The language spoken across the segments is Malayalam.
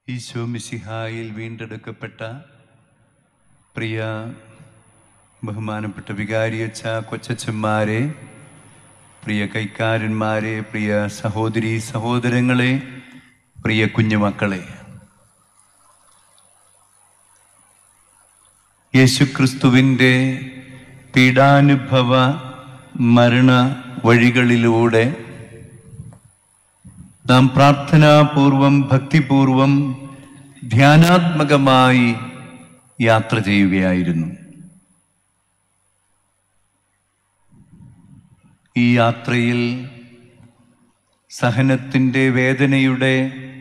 ഈശോ മിശിഹായിൽ വീണ്ടെടുക്കപ്പെട്ട പ്രിയ ബഹുമാനപ്പെട്ട വികാരിയച്ച കൊച്ചച്ചന്മാരെ പ്രിയ കൈക്കാരന്മാരെ പ്രിയ സഹോദരി സഹോദരങ്ങളെ പ്രിയ കുഞ്ഞുമക്കളെ യേശുക്രിസ്തുവിൻ്റെ പീഡാനുഭവ മരണ വഴികളിലൂടെ നാം പ്രാർത്ഥനാപൂർവം ഭക്തിപൂർവം ധ്യാനാത്മകമായി യാത്ര ചെയ്യുകയായിരുന്നു ഈ യാത്രയിൽ സഹനത്തിൻ്റെ വേദനയുടെ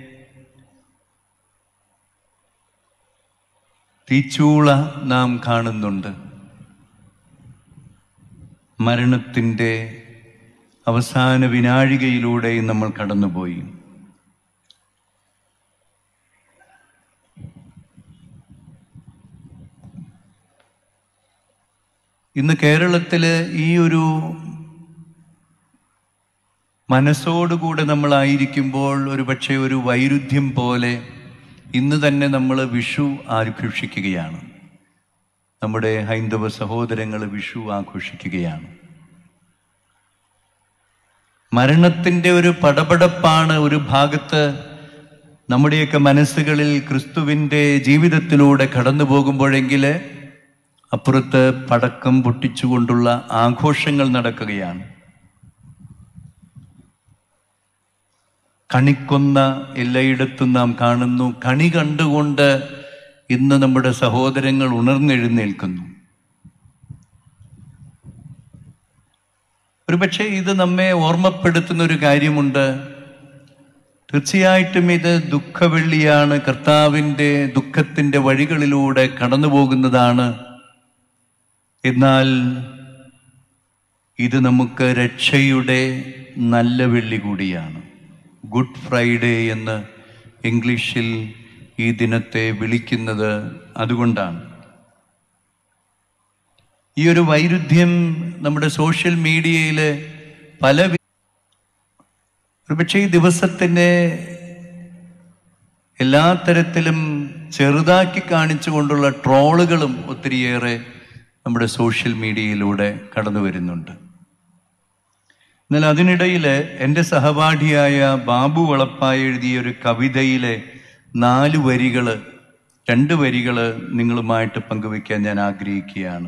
തീച്ചൂള നാം കാണുന്നുണ്ട് മരണത്തിൻ്റെ അവസാന വിനാഴികയിലൂടെയും നമ്മൾ കടന്നുപോയി ഇന്ന് കേരളത്തിൽ ഈ ഒരു മനസ്സോടുകൂടെ നമ്മളായിരിക്കുമ്പോൾ ഒരു പക്ഷേ ഒരു വൈരുദ്ധ്യം പോലെ ഇന്ന് തന്നെ നമ്മൾ വിഷു ആഘോഷിക്കുകയാണ് നമ്മുടെ ഹൈന്ദവ സഹോദരങ്ങൾ വിഷു ആഘോഷിക്കുകയാണ് മരണത്തിൻ്റെ ഒരു പടപടപ്പാണ് ഒരു ഭാഗത്ത് നമ്മുടെയൊക്കെ മനസ്സുകളിൽ ക്രിസ്തുവിൻ്റെ ജീവിതത്തിലൂടെ കടന്നു പോകുമ്പോഴെങ്കിൽ അപ്പുറത്ത് പടക്കം പൊട്ടിച്ചുകൊണ്ടുള്ള ആഘോഷങ്ങൾ നടക്കുകയാണ് കണിക്കൊന്ന എല്ലായിടത്തും നാം കാണുന്നു കണി കണ്ടുകൊണ്ട് ഇന്ന് നമ്മുടെ സഹോദരങ്ങൾ ഉണർന്നെഴുന്നേൽക്കുന്നു ഒരുപക്ഷെ ഇത് നമ്മെ ഓർമ്മപ്പെടുത്തുന്ന ഒരു കാര്യമുണ്ട് തീർച്ചയായിട്ടും ഇത് ദുഃഖവെള്ളിയാണ് കർത്താവിൻ്റെ ദുഃഖത്തിൻ്റെ വഴികളിലൂടെ കടന്നു പോകുന്നതാണ് എന്നാൽ ഇത് നമുക്ക് രക്ഷയുടെ നല്ല വെള്ളി കൂടിയാണ് ഗുഡ് ഫ്രൈഡേ എന്ന് ഇംഗ്ലീഷിൽ ഈ ദിനത്തെ വിളിക്കുന്നത് അതുകൊണ്ടാണ് ഈ ഒരു വൈരുദ്ധ്യം നമ്മുടെ സോഷ്യൽ മീഡിയയിൽ പല വി- ഒരുപക്ഷെ ഈ ദിവസത്തിനെ എല്ലാ തരത്തിലും ചെറുതാക്കി കാണിച്ചുകൊണ്ടുള്ള ട്രോളുകളും ഒത്തിരിയേറെ നമ്മുടെ സോഷ്യൽ മീഡിയയിലൂടെ കടന്നു വരുന്നുണ്ട് എന്നാൽ അതിനിടയിൽ എൻ്റെ സഹപാഠിയായ ബാബു വളപ്പായ എഴുതിയ ഒരു കവിതയിലെ നാല് വരികൾ രണ്ട് വരികൾ നിങ്ങളുമായിട്ട് പങ്കുവയ്ക്കാൻ ഞാൻ ആഗ്രഹിക്കുകയാണ്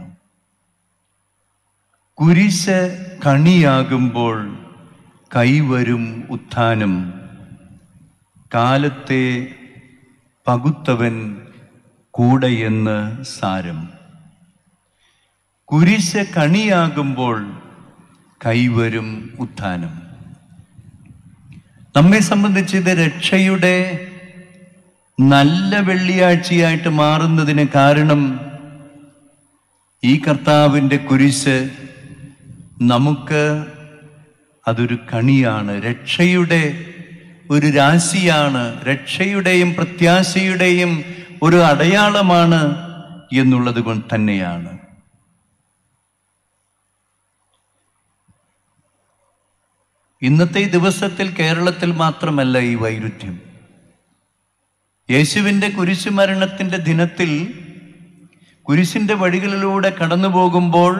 കുരിശ് കണിയാകുമ്പോൾ കൈവരും ഉത്ഥാനം കാലത്തെ പകുത്തവൻ കൂടെയെന്ന് സാരം കുരിശ് കണിയാകുമ്പോൾ കൈവരും ഉത്ഥാനം നമ്മെ സംബന്ധിച്ച് ഇത് രക്ഷയുടെ നല്ല വെള്ളിയാഴ്ചയായിട്ട് മാറുന്നതിന് കാരണം ഈ കർത്താവിൻ്റെ കുരിശ് നമുക്ക് അതൊരു കണിയാണ് രക്ഷയുടെ ഒരു രാശിയാണ് രക്ഷയുടെയും പ്രത്യാശയുടെയും ഒരു അടയാളമാണ് എന്നുള്ളത് കൊണ്ട് തന്നെയാണ് ഇന്നത്തെ ഈ ദിവസത്തിൽ കേരളത്തിൽ മാത്രമല്ല ഈ വൈരുദ്ധ്യം യേശുവിൻ്റെ കുരിശുമരണത്തിൻ്റെ ദിനത്തിൽ കുരിശിൻ്റെ വഴികളിലൂടെ കടന്നു പോകുമ്പോൾ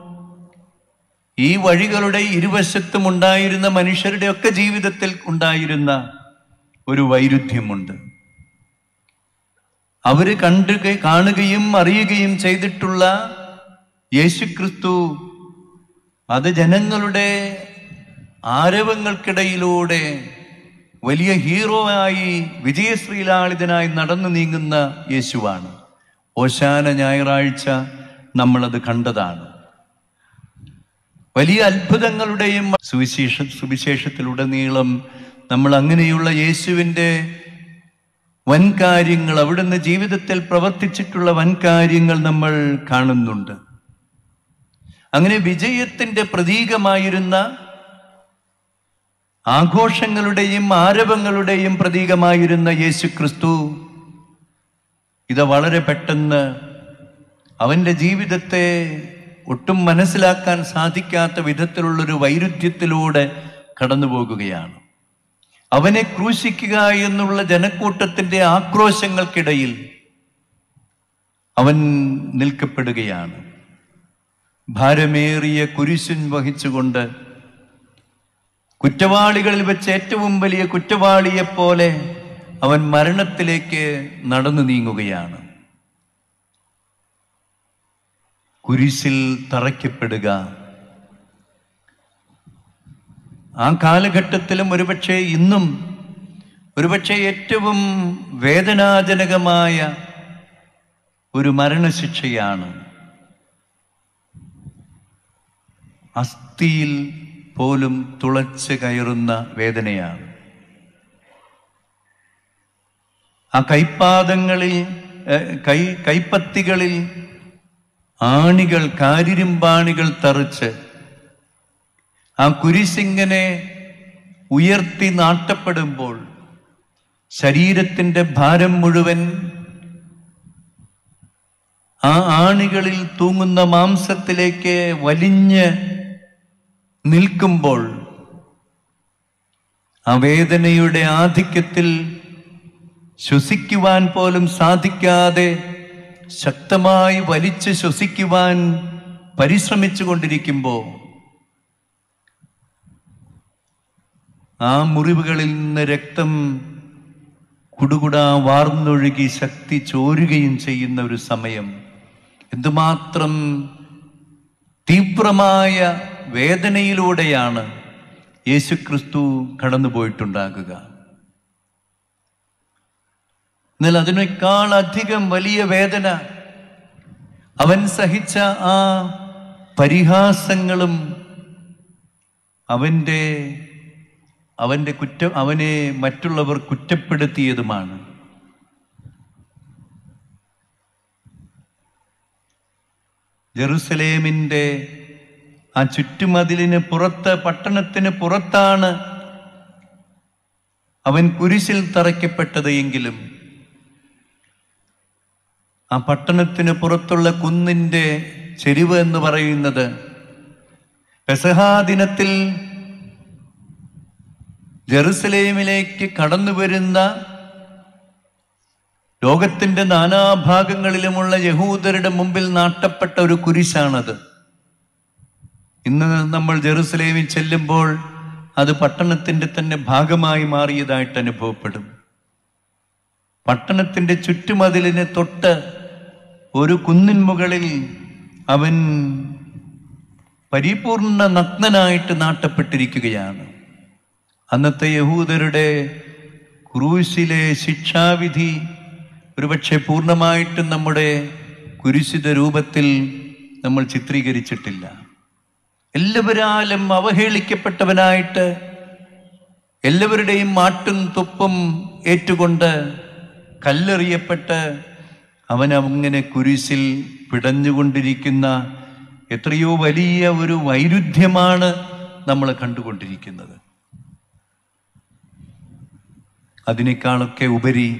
ഈ വഴികളുടെ ഇരുവശത്തും ഉണ്ടായിരുന്ന മനുഷ്യരുടെ ഒക്കെ ജീവിതത്തിൽ ഉണ്ടായിരുന്ന ഒരു വൈരുദ്ധ്യമുണ്ട് അവര് കണ്ടു കാണുകയും അറിയുകയും ചെയ്തിട്ടുള്ള യേശുക്രിസ്തു അത് ജനങ്ങളുടെ ആരവങ്ങൾക്കിടയിലൂടെ വലിയ ഹീറോ ആയി വിജയശ്രീലാളിതനായി നടന്നു നീങ്ങുന്ന യേശുവാണ് ഓശാന ഞായറാഴ്ച നമ്മളത് കണ്ടതാണ് വലിയ അത്ഭുതങ്ങളുടെയും സുവിശേഷ സുവിശേഷത്തിലുടനീളം നമ്മൾ അങ്ങനെയുള്ള യേശുവിൻ്റെ വൻകാര്യങ്ങൾ അവിടുന്ന് ജീവിതത്തിൽ പ്രവർത്തിച്ചിട്ടുള്ള വൻകാര്യങ്ങൾ നമ്മൾ കാണുന്നുണ്ട് അങ്ങനെ വിജയത്തിൻ്റെ പ്രതീകമായിരുന്ന ആഘോഷങ്ങളുടെയും ആരവങ്ങളുടെയും പ്രതീകമായിരുന്ന യേശു ക്രിസ്തു ഇത് വളരെ പെട്ടെന്ന് അവൻ്റെ ജീവിതത്തെ ഒട്ടും മനസ്സിലാക്കാൻ സാധിക്കാത്ത വിധത്തിലുള്ളൊരു വൈരുദ്ധ്യത്തിലൂടെ കടന്നു പോകുകയാണ് അവനെ ക്രൂശിക്കുക എന്നുള്ള ജനക്കൂട്ടത്തിന്റെ ആക്രോശങ്ങൾക്കിടയിൽ അവൻ നിൽക്കപ്പെടുകയാണ് ഭാരമേറിയ കുരിശുൻ വഹിച്ചുകൊണ്ട് കുറ്റവാളികളിൽ വെച്ച് ഏറ്റവും വലിയ കുറ്റവാളിയെപ്പോലെ അവൻ മരണത്തിലേക്ക് നടന്നു നീങ്ങുകയാണ് കുരിശിൽ തറയ്ക്കപ്പെടുക ആ കാലഘട്ടത്തിലും ഒരുപക്ഷെ ഇന്നും ഒരുപക്ഷെ ഏറ്റവും വേദനാജനകമായ ഒരു മരണശിക്ഷയാണ് അസ്ഥിയിൽ പോലും തുളച്ച് കയറുന്ന വേദനയാണ് ആ കൈപ്പാദങ്ങളിൽ ഏഹ്, കൈ കൈപ്പത്തികളിൽ ആണികൾ കാരിരുമ്പാണികൾ തറിച്ച് ആ കുരിശിങ്ങനെ ഉയർത്തി നാട്ടപ്പെടുമ്പോൾ ശരീരത്തിന്റെ ഭാരം മുഴുവൻ ആ ആണികളിൽ തൂങ്ങുന്ന മാംസത്തിലേക്ക് വലിഞ്ഞ് നിൽക്കുമ്പോൾ ആ വേദനയുടെ ആധിക്യത്തിൽ ശ്വസിക്കുവാൻ പോലും സാധിക്കാതെ ശക്തമായി വലിച്ച് ശ്വസിക്കുവാൻ പരിശ്രമിച്ചു കൊണ്ടിരിക്കുമ്പോൾ ആ മുറിവുകളിൽ നിന്ന് രക്തം കുടുകുടാ വാർന്നൊഴുകി ശക്തി ചോരുകയും ചെയ്യുന്ന ഒരു സമയം എന്തുമാത്രം തീവ്രമായ വേദനയിലൂടെയാണ് യേശുക്രിസ്തു കടന്നുപോയിട്ടുണ്ടാകുക എന്നാൽ അതിനേക്കാൾ അധികം വലിയ വേദന അവൻ സഹിച്ച ആ പരിഹാസങ്ങളും അവൻ്റെ അവൻ്റെ കുറ്റ അവനെ മറ്റുള്ളവർ കുറ്റപ്പെടുത്തിയതുമാണ് ജെറുസലേമിൻ്റെ ആ ചുറ്റുമതിലിന് പുറത്ത് പട്ടണത്തിന് പുറത്താണ് അവൻ കുരിശിൽ തറയ്ക്കപ്പെട്ടത് എങ്കിലും ആ പട്ടണത്തിന് പുറത്തുള്ള കുന്നിൻ്റെ ചെരിവ് എന്ന് പറയുന്നത് പെസഹാ ദിനത്തിൽ ജെറുസലേമിലേക്ക് കടന്നു വരുന്ന ലോകത്തിന്റെ നാനാഭാഗങ്ങളിലുമുള്ള യഹൂദരുടെ മുമ്പിൽ നാട്ടപ്പെട്ട ഒരു കുരിശാണത് ഇന്ന് നമ്മൾ ജെറുസലേമിൽ ചെല്ലുമ്പോൾ അത് പട്ടണത്തിന്റെ തന്നെ ഭാഗമായി മാറിയതായിട്ട് അനുഭവപ്പെടും പട്ടണത്തിന്റെ ചുറ്റുമതിലിന് തൊട്ട് ഒരു കുന്നിൻ മുകളിൽ അവൻ പരിപൂർണ നഗ്നനായിട്ട് നാട്ടപ്പെട്ടിരിക്കുകയാണ് അന്നത്തെ യഹൂദരുടെ ക്രൂശിലെ ശിക്ഷാവിധി ഒരുപക്ഷെ പൂർണ്ണമായിട്ടും നമ്മുടെ കുരിശിത രൂപത്തിൽ നമ്മൾ ചിത്രീകരിച്ചിട്ടില്ല എല്ലാവരാലും അവഹേളിക്കപ്പെട്ടവനായിട്ട് എല്ലാവരുടെയും മാട്ടും തുപ്പും ഏറ്റുകൊണ്ട് കല്ലെറിയപ്പെട്ട് അവൻ അങ്ങനെ കുരിശിൽ പിടഞ്ഞുകൊണ്ടിരിക്കുന്ന എത്രയോ വലിയ ഒരു വൈരുദ്ധ്യമാണ് നമ്മൾ കണ്ടുകൊണ്ടിരിക്കുന്നത് അതിനേക്കാളൊക്കെ ഉപരി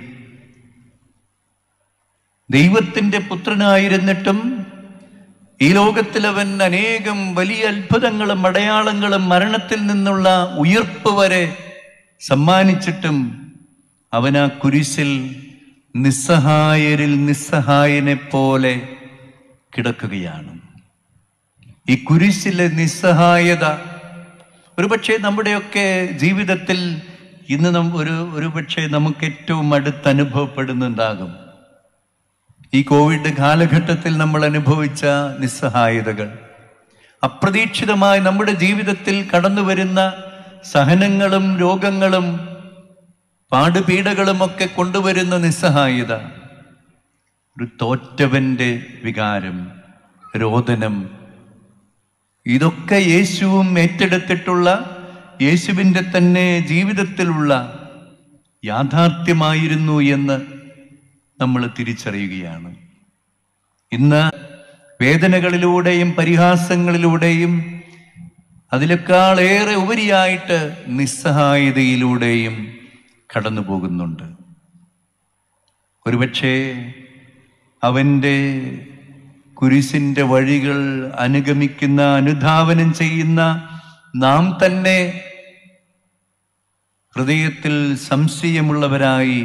ദൈവത്തിന്റെ പുത്രനായിരുന്നിട്ടും ഈ ലോകത്തിൽ അവൻ അനേകം വലിയ അത്ഭുതങ്ങളും അടയാളങ്ങളും മരണത്തിൽ നിന്നുള്ള ഉയർപ്പ് വരെ സമ്മാനിച്ചിട്ടും അവൻ ആ കുരിശിൽ നിസ്സഹായരിൽ നിസ്സഹായനെ പോലെ കിടക്കുകയാണ് ഈ കുരിശിലെ നിസ്സഹായത ഒരുപക്ഷെ നമ്മുടെയൊക്കെ ജീവിതത്തിൽ ഇന്ന് നം ഒരു ഒരുപക്ഷെ നമുക്ക് ഏറ്റവും അടുത്ത് അനുഭവപ്പെടുന്നുണ്ടാകും ഈ കോവിഡ് കാലഘട്ടത്തിൽ നമ്മൾ അനുഭവിച്ച നിസ്സഹായതകൾ അപ്രതീക്ഷിതമായി നമ്മുടെ ജീവിതത്തിൽ കടന്നു വരുന്ന സഹനങ്ങളും രോഗങ്ങളും പാടുപീഡകളും ഒക്കെ കൊണ്ടുവരുന്ന നിസ്സഹായത ഒരു തോറ്റവന്റെ വികാരം രോദനം ഇതൊക്കെ യേശുവും ഏറ്റെടുത്തിട്ടുള്ള യേശുവിൻ്റെ തന്നെ ജീവിതത്തിലുള്ള യാഥാർത്ഥ്യമായിരുന്നു എന്ന് നമ്മൾ തിരിച്ചറിയുകയാണ് ഇന്ന് വേദനകളിലൂടെയും പരിഹാസങ്ങളിലൂടെയും അതിനേക്കാളേറെ ഉപരിയായിട്ട് നിസ്സഹായതയിലൂടെയും കടന്നു പോകുന്നുണ്ട് ഒരുപക്ഷേ അവൻ്റെ കുരിശിൻ്റെ വഴികൾ അനുഗമിക്കുന്ന അനുധാവനം ചെയ്യുന്ന നാം തന്നെ ഹൃദയത്തിൽ സംശയമുള്ളവരായി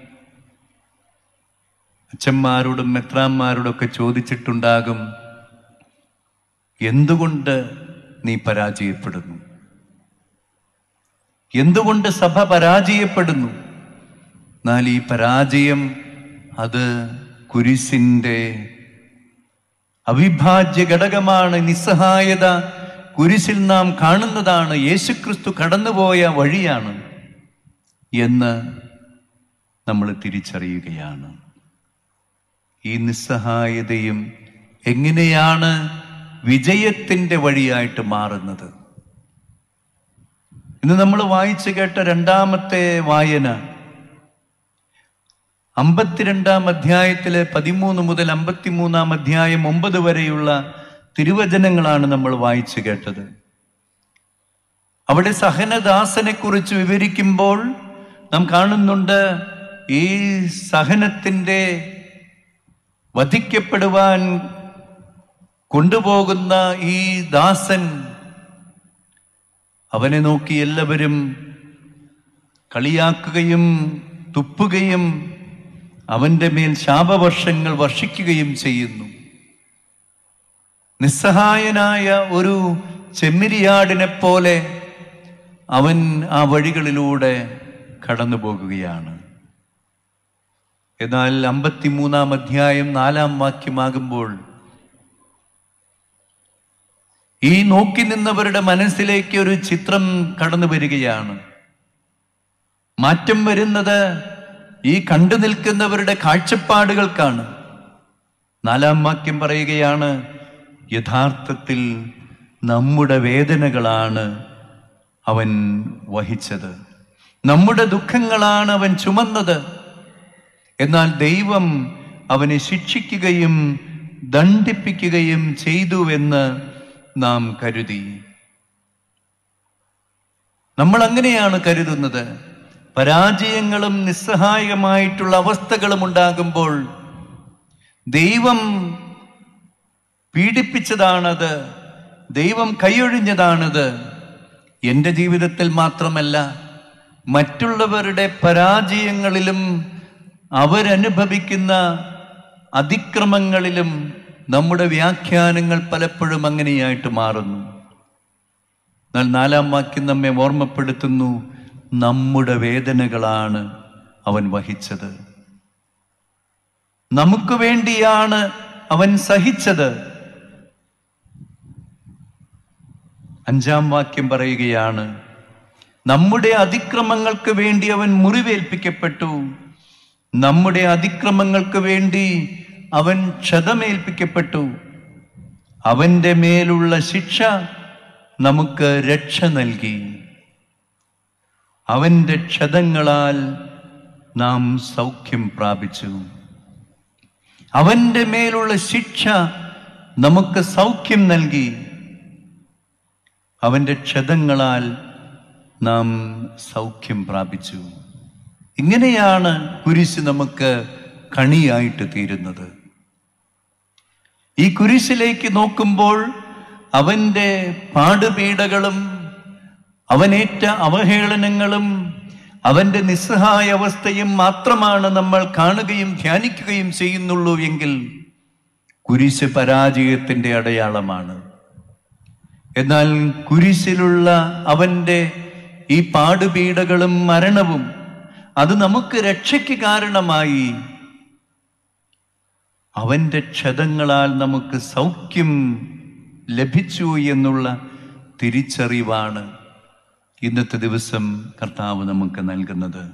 അച്ഛന്മാരോടും മെത്രാന്മാരോടും ഒക്കെ ചോദിച്ചിട്ടുണ്ടാകും എന്തുകൊണ്ട് നീ പരാജയപ്പെടുന്നു എന്തുകൊണ്ട് സഭ പരാജയപ്പെടുന്നു എന്നാൽ ഈ പരാജയം അത് കുരിശിൻ്റെ അവിഭാജ്യ ഘടകമാണ് നിസ്സഹായത കുരിശിൽ നാം കാണുന്നതാണ് യേശുക്രിസ്തു കടന്നുപോയ വഴിയാണ് എന്ന് നമ്മൾ തിരിച്ചറിയുകയാണ് ഈ നിസ്സഹായതയും എങ്ങനെയാണ് വിജയത്തിൻ്റെ വഴിയായിട്ട് മാറുന്നത് ഇന്ന് നമ്മൾ വായിച്ചു കേട്ട രണ്ടാമത്തെ വായന അമ്പത്തിരണ്ടാം അധ്യായത്തിലെ പതിമൂന്ന് മുതൽ അമ്പത്തിമൂന്നാം അധ്യായം ഒമ്പത് വരെയുള്ള തിരുവചനങ്ങളാണ് നമ്മൾ വായിച്ചു കേട്ടത് അവിടെ സഹനദാസനെ കുറിച്ച് വിവരിക്കുമ്പോൾ നാം കാണുന്നുണ്ട് ഈ സഹനത്തിൻ്റെ വധിക്കപ്പെടുവാൻ കൊണ്ടുപോകുന്ന ഈ ദാസൻ അവനെ നോക്കി എല്ലാവരും കളിയാക്കുകയും തുപ്പുകയും അവന്റെ മേൽ ശാപവർഷങ്ങൾ വർഷിക്കുകയും ചെയ്യുന്നു നിസ്സഹായനായ ഒരു ചെമ്മിരിയാടിനെ പോലെ അവൻ ആ വഴികളിലൂടെ കടന്നു പോകുകയാണ് എന്നാൽ അമ്പത്തിമൂന്നാം അധ്യായം നാലാം വാക്യമാകുമ്പോൾ ഈ നോക്കി നിന്നവരുടെ മനസ്സിലേക്ക് ഒരു ചിത്രം കടന്നു വരികയാണ് മാറ്റം വരുന്നത് ഈ കണ്ടു നിൽക്കുന്നവരുടെ കാഴ്ചപ്പാടുകൾക്കാണ് നാലാം വാക്യം പറയുകയാണ് യഥാർത്ഥത്തിൽ നമ്മുടെ വേദനകളാണ് അവൻ വഹിച്ചത് നമ്മുടെ ദുഃഖങ്ങളാണ് അവൻ ചുമന്നത് എന്നാൽ ദൈവം അവനെ ശിക്ഷിക്കുകയും ദണ്ഡിപ്പിക്കുകയും ചെയ്തുവെന്ന് നാം കരുതി നമ്മൾ അങ്ങനെയാണ് കരുതുന്നത് പരാജയങ്ങളും നിസ്സഹായകമായിട്ടുള്ള അവസ്ഥകളും ഉണ്ടാകുമ്പോൾ ദൈവം പീഡിപ്പിച്ചതാണത് ദൈവം കൈയൊഴിഞ്ഞതാണത് എൻ്റെ ജീവിതത്തിൽ മാത്രമല്ല മറ്റുള്ളവരുടെ പരാജയങ്ങളിലും അവരനുഭവിക്കുന്ന അതിക്രമങ്ങളിലും നമ്മുടെ വ്യാഖ്യാനങ്ങൾ പലപ്പോഴും അങ്ങനെയായിട്ട് മാറുന്നു എന്നാൽ നാലാം വാക്യം നമ്മെ ഓർമ്മപ്പെടുത്തുന്നു നമ്മുടെ വേദനകളാണ് അവൻ വഹിച്ചത് നമുക്ക് വേണ്ടിയാണ് അവൻ സഹിച്ചത് അഞ്ചാം വാക്യം പറയുകയാണ് നമ്മുടെ അതിക്രമങ്ങൾക്ക് വേണ്ടി അവൻ മുറിവേൽപ്പിക്കപ്പെട്ടു നമ്മുടെ അതിക്രമങ്ങൾക്ക് വേണ്ടി അവൻ ക്ഷതമേൽപ്പിക്കപ്പെട്ടു അവന്റെ മേലുള്ള ശിക്ഷ നമുക്ക് രക്ഷ നൽകി അവന്റെ ക്ഷതങ്ങളാൽ നാം സൗഖ്യം പ്രാപിച്ചു അവന്റെ മേലുള്ള ശിക്ഷ നമുക്ക് സൗഖ്യം നൽകി അവന്റെ ക്ഷതങ്ങളാൽ നാം സൗഖ്യം പ്രാപിച്ചു ഇങ്ങനെയാണ് കുരിശ് നമുക്ക് കണിയായിട്ട് തീരുന്നത് ഈ കുരിശിലേക്ക് നോക്കുമ്പോൾ അവന്റെ പാടുപീഡകളും അവനേറ്റ അവഹേളനങ്ങളും അവന്റെ നിസ്സഹായ അവസ്ഥയും മാത്രമാണ് നമ്മൾ കാണുകയും ധ്യാനിക്കുകയും ചെയ്യുന്നുള്ളൂ എങ്കിൽ കുരിശ് പരാജയത്തിന്റെ അടയാളമാണ് എന്നാൽ കുരിശിലുള്ള അവന്റെ ഈ പാടുപീഡകളും മരണവും അത് നമുക്ക് രക്ഷയ്ക്ക് കാരണമായി അവന്റെ ക്ഷതങ്ങളാൽ നമുക്ക് സൗഖ്യം ലഭിച്ചു എന്നുള്ള തിരിച്ചറിവാണ് ഇന്നത്തെ ദിവസം കർത്താവ് നമുക്ക് നൽകുന്നത്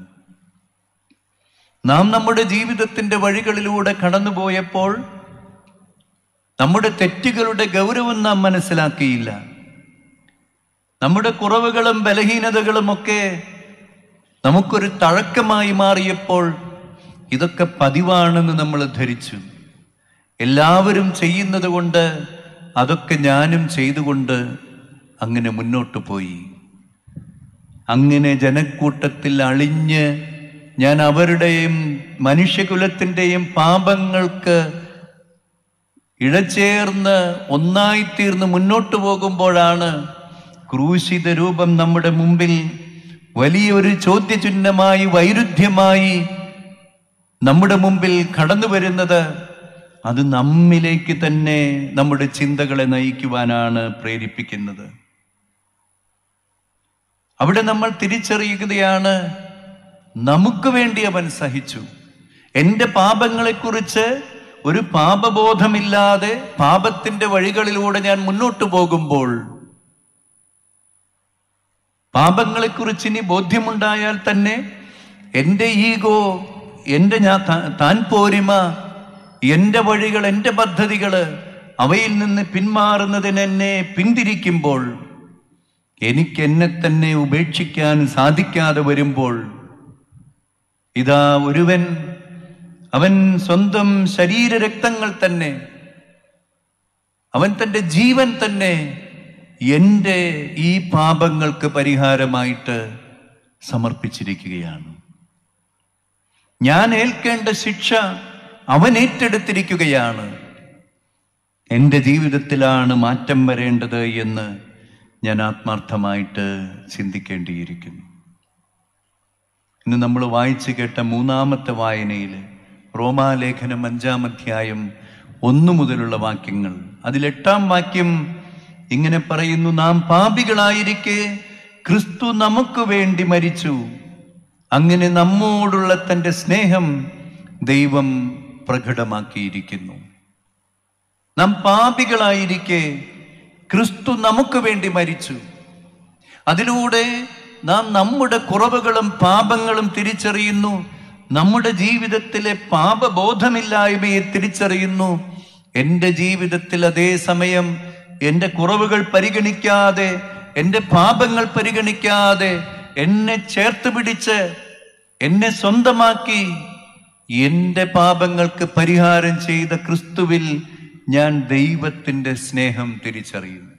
നാം നമ്മുടെ ജീവിതത്തിന്റെ വഴികളിലൂടെ കടന്നുപോയപ്പോൾ നമ്മുടെ തെറ്റുകളുടെ ഗൗരവം നാം മനസ്സിലാക്കിയില്ല നമ്മുടെ കുറവുകളും ബലഹീനതകളും ഒക്കെ നമുക്കൊരു തഴക്കമായി മാറിയപ്പോൾ ഇതൊക്കെ പതിവാണെന്ന് നമ്മൾ ധരിച്ചു എല്ലാവരും ചെയ്യുന്നത് കൊണ്ട് അതൊക്കെ ഞാനും ചെയ്തുകൊണ്ട് അങ്ങനെ മുന്നോട്ട് പോയി അങ്ങനെ ജനക്കൂട്ടത്തിൽ അളിഞ്ഞ് ഞാൻ അവരുടെയും മനുഷ്യകുലത്തിൻ്റെയും പാപങ്ങൾക്ക് ഇഴചേർന്ന് ഒന്നായിത്തീർന്ന് മുന്നോട്ട് പോകുമ്പോഴാണ് ക്രൂശിത രൂപം നമ്മുടെ മുമ്പിൽ വലിയൊരു ചോദ്യചിഹ്നമായി വൈരുദ്ധ്യമായി നമ്മുടെ മുമ്പിൽ കടന്നു വരുന്നത് അത് നമ്മിലേക്ക് തന്നെ നമ്മുടെ ചിന്തകളെ നയിക്കുവാനാണ് പ്രേരിപ്പിക്കുന്നത് അവിടെ നമ്മൾ തിരിച്ചറിയുകയാണ് നമുക്ക് വേണ്ടി അവൻ സഹിച്ചു എൻ്റെ പാപങ്ങളെക്കുറിച്ച് ഒരു പാപബോധമില്ലാതെ പാപത്തിന്റെ വഴികളിലൂടെ ഞാൻ മുന്നോട്ട് പോകുമ്പോൾ പാപങ്ങളെക്കുറിച്ച് ഇനി ബോധ്യമുണ്ടായാൽ തന്നെ എൻ്റെ ഈഗോ എൻ്റെ ഞാൻ താ- താൻ പോരിമ എൻ്റെ വഴികൾ എൻ്റെ പദ്ധതികൾ അവയിൽ നിന്ന് പിന്മാറുന്നതിന് എന്നെ പിന്തിരിക്കുമ്പോൾ എനിക്ക് എന്നെ തന്നെ ഉപേക്ഷിക്കാൻ സാധിക്കാതെ വരുമ്പോൾ ഇതാ ഒരുവൻ അവൻ സ്വന്തം ശരീരരക്തങ്ങൾ തന്നെ അവൻ തൻ്റെ ജീവൻ തന്നെ എൻ്റെ ഈ പാപങ്ങൾക്ക് പരിഹാരമായിട്ട് സമർപ്പിച്ചിരിക്കുകയാണ് ഞാൻ ഏൽക്കേണ്ട ശിക്ഷ അവൻ ഏറ്റെടുത്തിരിക്കുകയാണ് എൻ്റെ ജീവിതത്തിലാണ് മാറ്റം വരേണ്ടത് എന്ന് ഞാൻ ആത്മാർത്ഥമായിട്ട് ചിന്തിക്കേണ്ടിയിരിക്കുന്നു ഇന്ന് നമ്മൾ വായിച്ചു കേട്ട മൂന്നാമത്തെ വായനയിൽ റോമാലേഖനം അഞ്ചാം അധ്യായം ഒന്നു മുതലുള്ള വാക്യങ്ങൾ അതിലെട്ടാം വാക്യം ഇങ്ങനെ പറയുന്നു നാം പാപികളായിരിക്കെ ക്രിസ്തു നമുക്ക് വേണ്ടി മരിച്ചു അങ്ങനെ നമ്മോടുള്ള തൻ്റെ സ്നേഹം ദൈവം പ്രകടമാക്കിയിരിക്കുന്നു നാം പാപികളായിരിക്കെ ക്രിസ്തു നമുക്ക് വേണ്ടി മരിച്ചു അതിലൂടെ നാം നമ്മുടെ കുറവുകളും പാപങ്ങളും തിരിച്ചറിയുന്നു നമ്മുടെ ജീവിതത്തിലെ പാപബോധമില്ലായ്മയെ തിരിച്ചറിയുന്നു എൻ്റെ ജീവിതത്തിൽ അതേ സമയം എൻ്റെ കുറവുകൾ പരിഗണിക്കാതെ എൻ്റെ പാപങ്ങൾ പരിഗണിക്കാതെ എന്നെ ചേർത്ത് പിടിച്ച് എന്നെ സ്വന്തമാക്കി എൻ്റെ പാപങ്ങൾക്ക് പരിഹാരം ചെയ്ത ക്രിസ്തുവിൽ ഞാൻ ദൈവത്തിൻ്റെ സ്നേഹം തിരിച്ചറിയുന്നു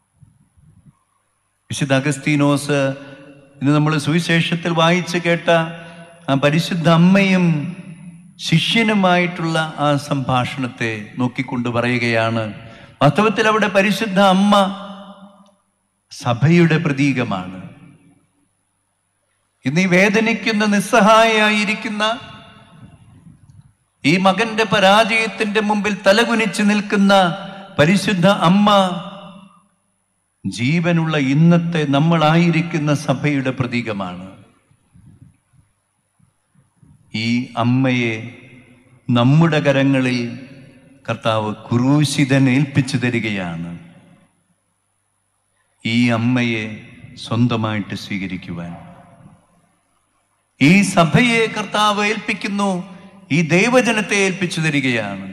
വിശുദ്ധ അഗസ്തീനോസ് ഇന്ന് നമ്മൾ സുവിശേഷത്തിൽ വായിച്ചു കേട്ട ആ പരിശുദ്ധ അമ്മയും ശിഷ്യനുമായിട്ടുള്ള ആ സംഭാഷണത്തെ നോക്കിക്കൊണ്ട് പറയുകയാണ് വാസ്തവത്തിൽ അവിടെ പരിശുദ്ധ അമ്മ സഭയുടെ പ്രതീകമാണ് ഇന്ന് ഈ വേദനിക്കുന്ന നിസ്സഹായായിരിക്കുന്ന ഈ മകന്റെ പരാജയത്തിന്റെ മുമ്പിൽ തലകുനിച്ച് നിൽക്കുന്ന പരിശുദ്ധ അമ്മ ജീവനുള്ള ഇന്നത്തെ നമ്മളായിരിക്കുന്ന സഭയുടെ പ്രതീകമാണ് ഈ അമ്മയെ നമ്മുടെ കരങ്ങളിൽ കർത്താവ് ക്രൂശിതൻ ഏൽപ്പിച്ചു തരികയാണ് ഈ അമ്മയെ സ്വന്തമായിട്ട് സ്വീകരിക്കുവാൻ ഈ സഭയെ കർത്താവ് ഏൽപ്പിക്കുന്നു ഈ ദൈവജനത്തെ ഏൽപ്പിച്ചു തരികയാണ്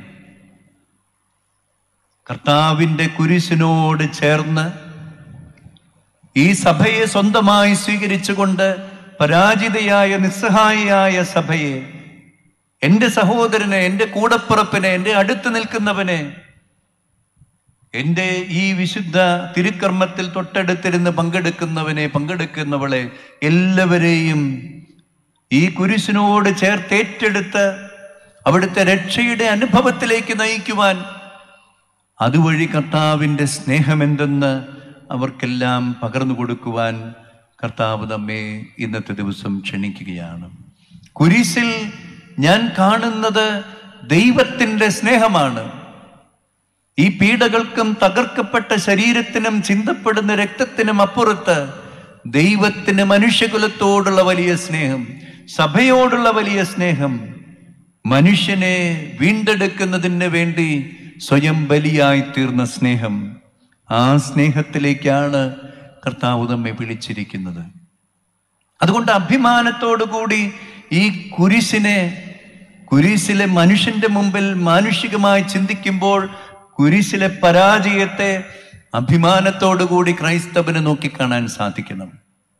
കർത്താവിൻ്റെ കുരിശിനോട് ചേർന്ന് ഈ സഭയെ സ്വന്തമായി സ്വീകരിച്ചുകൊണ്ട് പരാജിതയായ നിസ്സഹായിയായ സഭയെ എൻ്റെ സഹോദരനെ എൻ്റെ കൂടപ്പിറപ്പിനെ എൻ്റെ അടുത്ത് നിൽക്കുന്നവനെ എൻ്റെ ഈ വിശുദ്ധ തിരുക്കർമ്മത്തിൽ തൊട്ടടുത്തിരുന്ന് പങ്കെടുക്കുന്നവനെ പങ്കെടുക്കുന്നവളെ എല്ലാവരെയും ഈ കുരിശിനോട് ചേർത്തേറ്റെടുത്ത് അവിടുത്തെ രക്ഷയുടെ അനുഭവത്തിലേക്ക് നയിക്കുവാൻ അതുവഴി കർത്താവിൻ്റെ സ്നേഹമെന്തെന്ന് അവർക്കെല്ലാം പകർന്നു കൊടുക്കുവാൻ കർത്താവ് നമ്മെ ഇന്നത്തെ ദിവസം ക്ഷണിക്കുകയാണ് കുരിശിൽ ഞാൻ കാണുന്നത് ദൈവത്തിൻ്റെ സ്നേഹമാണ് ഈ പീഡകൾക്കും തകർക്കപ്പെട്ട ശരീരത്തിനും ചിന്തപ്പെടുന്ന രക്തത്തിനും അപ്പുറത്ത് ദൈവത്തിന് മനുഷ്യകുലത്തോടുള്ള വലിയ സ്നേഹം സഭയോടുള്ള വലിയ സ്നേഹം മനുഷ്യനെ വീണ്ടെടുക്കുന്നതിന് വേണ്ടി സ്വയം ബലിയായി തീർന്ന സ്നേഹം ആ സ്നേഹത്തിലേക്കാണ് കർത്താവ് നമ്മെ വിളിച്ചിരിക്കുന്നത് അതുകൊണ്ട് അഭിമാനത്തോടു കൂടി ഈ കുരിശിനെ കുരിശിലെ മനുഷ്യന്റെ മുമ്പിൽ മാനുഷികമായി ചിന്തിക്കുമ്പോൾ കുരിശിലെ പരാജയത്തെ അഭിമാനത്തോടു കൂടി ക്രൈസ്തവന് നോക്കിക്കാണാൻ സാധിക്കണം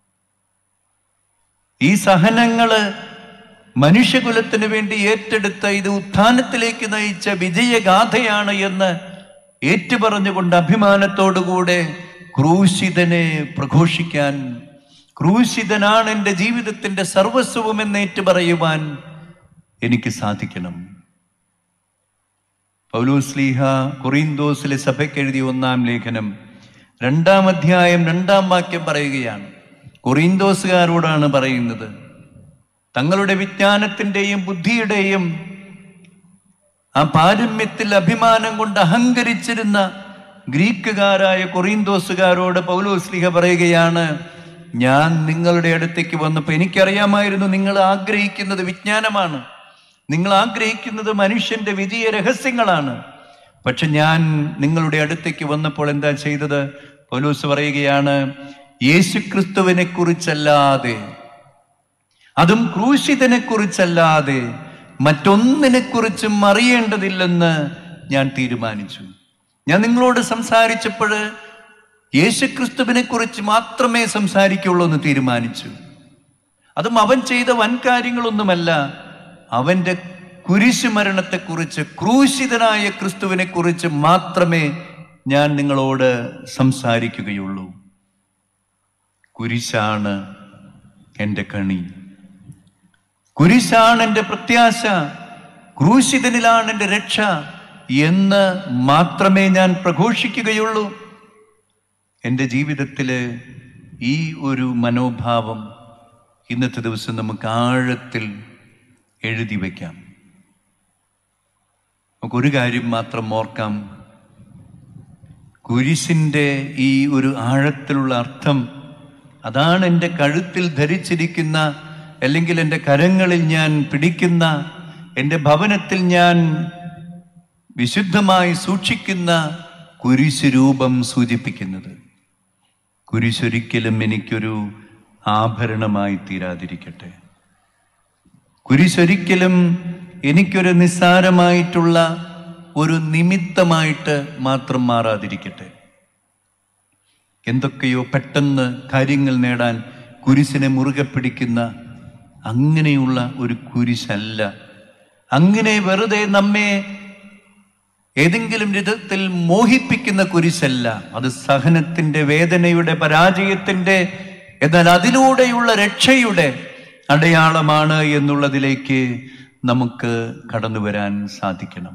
ഈ സഹനങ്ങള് മനുഷ്യകുലത്തിന് വേണ്ടി ഏറ്റെടുത്ത ഇത് ഉത്ഥാനത്തിലേക്ക് നയിച്ച വിജയഗാഥയാണ് എന്ന് ഏറ്റുപറഞ്ഞുകൊണ്ട് അഭിമാനത്തോടുകൂടെ ക്രൂശിതനെ പ്രഘോഷിക്കാൻ ക്രൂശിതനാണ് എൻ്റെ ജീവിതത്തിൻ്റെ സർവസ്വവും എന്ന് ഏറ്റുപറയുവാൻ എനിക്ക് സാധിക്കണം പൗലോസ്ലീഹ കൊറീന്തോസിലെ സഭയ്ക്ക് എഴുതിയ ഒന്നാം ലേഖനം രണ്ടാം അധ്യായം രണ്ടാം വാക്യം പറയുകയാണ് കൊറീന്തോസുകാരോടാണ് പറയുന്നത് തങ്ങളുടെ വിജ്ഞാനത്തിൻ്റെയും ബുദ്ധിയുടെയും ആ പാരമ്യത്തിൽ അഭിമാനം കൊണ്ട് അഹങ്കരിച്ചിരുന്ന ഗ്രീക്കുകാരായ കൊറീന്തോസുകാരോട് പൗലോസ്ലിഹ പറയുകയാണ് ഞാൻ നിങ്ങളുടെ അടുത്തേക്ക് വന്നപ്പോൾ എനിക്കറിയാമായിരുന്നു നിങ്ങൾ ആഗ്രഹിക്കുന്നത് വിജ്ഞാനമാണ് നിങ്ങൾ ആഗ്രഹിക്കുന്നത് മനുഷ്യന്റെ വിജയ രഹസ്യങ്ങളാണ് പക്ഷെ ഞാൻ നിങ്ങളുടെ അടുത്തേക്ക് വന്നപ്പോൾ എന്താ ചെയ്തത് പൗലോസ് പറയുകയാണ് യേശുക്രിസ്തുവിനെ കുറിച്ചല്ലാതെ അതും ക്രൂശിതനെ കുറിച്ചല്ലാതെ മറ്റൊന്നിനെ കുറിച്ചും അറിയേണ്ടതില്ലെന്ന് ഞാൻ തീരുമാനിച്ചു ഞാൻ നിങ്ങളോട് സംസാരിച്ചപ്പോൾ യേശുക്രിസ്തുവിനെ കുറിച്ച് മാത്രമേ സംസാരിക്കുള്ളൂ എന്ന് തീരുമാനിച്ചു അതും അവൻ ചെയ്ത വൻ കാര്യങ്ങളൊന്നുമല്ല അവന്റെ കുരിശു മരണത്തെക്കുറിച്ച് ക്രൂശിതനായ ക്രിസ്തുവിനെ കുറിച്ച് മാത്രമേ ഞാൻ നിങ്ങളോട് സംസാരിക്കുകയുള്ളൂ കുരിശാണ് എൻ്റെ കണി കുരിശാണ് എൻ്റെ പ്രത്യാശ ക്രൂശിതനിലാണ് എൻ്റെ രക്ഷ എന്ന് മാത്രമേ ഞാൻ പ്രഘോഷിക്കുകയുള്ളൂ എൻ്റെ ജീവിതത്തില് ഈ ഒരു മനോഭാവം ഇന്നത്തെ ദിവസം നമുക്ക് ആഴത്തിൽ എഴുതി വയ്ക്കാം നമുക്കൊരു കാര്യം മാത്രം ഓർക്കാം കുരിശിൻ്റെ ഈ ഒരു ആഴത്തിലുള്ള അർത്ഥം അതാണ് എൻ്റെ കഴുത്തിൽ ധരിച്ചിരിക്കുന്ന അല്ലെങ്കിൽ എൻ്റെ കരങ്ങളിൽ ഞാൻ പിടിക്കുന്ന എൻ്റെ ഭവനത്തിൽ ഞാൻ വിശുദ്ധമായി സൂക്ഷിക്കുന്ന കുരിശ് രൂപം സൂചിപ്പിക്കുന്നത് കുരിശൊരിക്കലും എനിക്കൊരു ആഭരണമായി തീരാതിരിക്കട്ടെ കുരിശൊരിക്കലും എനിക്കൊരു നിസ്സാരമായിട്ടുള്ള ഒരു നിമിത്തമായിട്ട് മാത്രം മാറാതിരിക്കട്ടെ എന്തൊക്കെയോ പെട്ടെന്ന് കാര്യങ്ങൾ നേടാൻ കുരിശിനെ മുറുകെ പിടിക്കുന്ന അങ്ങനെയുള്ള ഒരു കുരിശല്ല അങ്ങനെ വെറുതെ നമ്മെ ഏതെങ്കിലും വിധത്തിൽ മോഹിപ്പിക്കുന്ന കുരിശല്ല അത് സഹനത്തിന്റെ വേദനയുടെ പരാജയത്തിന്റെ എന്നാൽ അതിലൂടെയുള്ള രക്ഷയുടെ അടയാളമാണ് എന്നുള്ളതിലേക്ക് നമുക്ക് കടന്നു വരാൻ സാധിക്കണം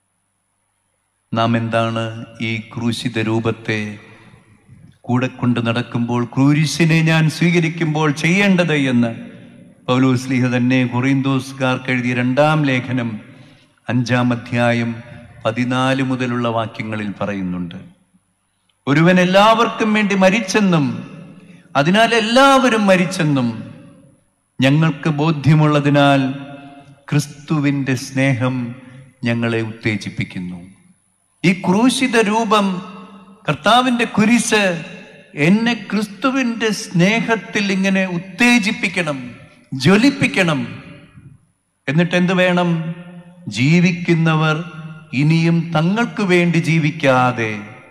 നാം എന്താണ് ഈ ക്രൂശിത രൂപത്തെ കൂടെ കൊണ്ട് നടക്കുമ്പോൾ ക്രൂരിശിനെ ഞാൻ സ്വീകരിക്കുമ്പോൾ ചെയ്യേണ്ടത് എന്ന് പൗലോസ്ലിഹ തന്നെ കൊറിന്തോസ്കാർക്ക് എഴുതിയ രണ്ടാം ലേഖനം അഞ്ചാം അധ്യായം പതിനാല് മുതലുള്ള വാക്യങ്ങളിൽ പറയുന്നുണ്ട് ഒരുവൻ എല്ലാവർക്കും വേണ്ടി മരിച്ചെന്നും അതിനാൽ എല്ലാവരും മരിച്ചെന്നും ഞങ്ങൾക്ക് ബോധ്യമുള്ളതിനാൽ ക്രിസ്തുവിൻ്റെ സ്നേഹം ഞങ്ങളെ ഉത്തേജിപ്പിക്കുന്നു ഈ ക്രൂശിത രൂപം കർത്താവിൻ്റെ കുരിശ് എന്നെ ക്രിസ്തുവിൻ്റെ സ്നേഹത്തിൽ ഇങ്ങനെ ഉത്തേജിപ്പിക്കണം ജ്വലിപ്പിക്കണം എന്നിട്ട് എന്ത് വേണം ജീവിക്കുന്നവർ ഇനിയും തങ്ങൾക്ക് വേണ്ടി ജീവിക്കാതെ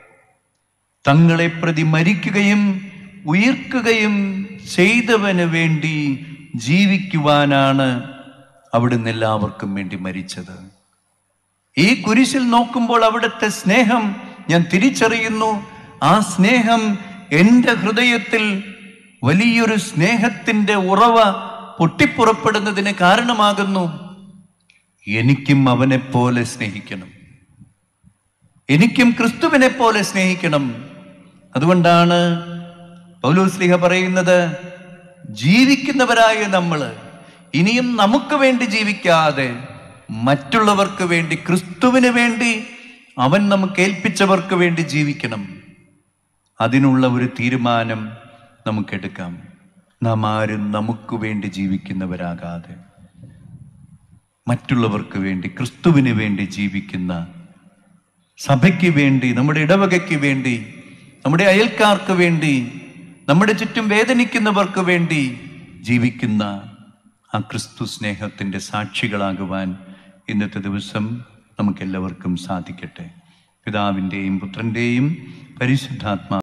തങ്ങളെ പ്രതി മരിക്കുകയും ഉയർക്കുകയും ചെയ്തവന് വേണ്ടി ജീവിക്കുവാനാണ് അവിടുന്ന് എല്ലാവർക്കും വേണ്ടി മരിച്ചത് ഈ കുരിശിൽ നോക്കുമ്പോൾ അവിടുത്തെ സ്നേഹം ഞാൻ തിരിച്ചറിയുന്നു ആ സ്നേഹം എൻ്റെ ഹൃദയത്തിൽ വലിയൊരു സ്നേഹത്തിന്റെ ഉറവ പൊട്ടിപ്പുറപ്പെടുന്നതിന് കാരണമാകുന്നു എനിക്കും അവനെ പോലെ സ്നേഹിക്കണം എനിക്കും ക്രിസ്തുവിനെ പോലെ സ്നേഹിക്കണം അതുകൊണ്ടാണ് പൗലോസ്ലിഹ പറയുന്നത് ജീവിക്കുന്നവരായ നമ്മള് ഇനിയും നമുക്ക് വേണ്ടി ജീവിക്കാതെ മറ്റുള്ളവർക്ക് വേണ്ടി ക്രിസ്തുവിന് വേണ്ടി അവൻ നമുക്ക് ഏൽപ്പിച്ചവർക്ക് വേണ്ടി ജീവിക്കണം അതിനുള്ള ഒരു തീരുമാനം നമുക്കെടുക്കാം നാം ആരും നമുക്ക് വേണ്ടി ജീവിക്കുന്നവരാകാതെ മറ്റുള്ളവർക്ക് വേണ്ടി ക്രിസ്തുവിന് വേണ്ടി ജീവിക്കുന്ന സഭയ്ക്ക് വേണ്ടി നമ്മുടെ ഇടവകയ്ക്ക് വേണ്ടി നമ്മുടെ അയൽക്കാർക്ക് വേണ്ടി നമ്മുടെ ചുറ്റും വേദനിക്കുന്നവർക്ക് വേണ്ടി ജീവിക്കുന്ന ആ ക്രിസ്തു സ്നേഹത്തിൻ്റെ സാക്ഷികളാകുവാൻ ഇന്നത്തെ ദിവസം നമുക്കെല്ലാവർക്കും സാധിക്കട്ടെ പിതാവിൻ്റെയും പുത്രൻ്റെയും പരിശുദ്ധാത്മാ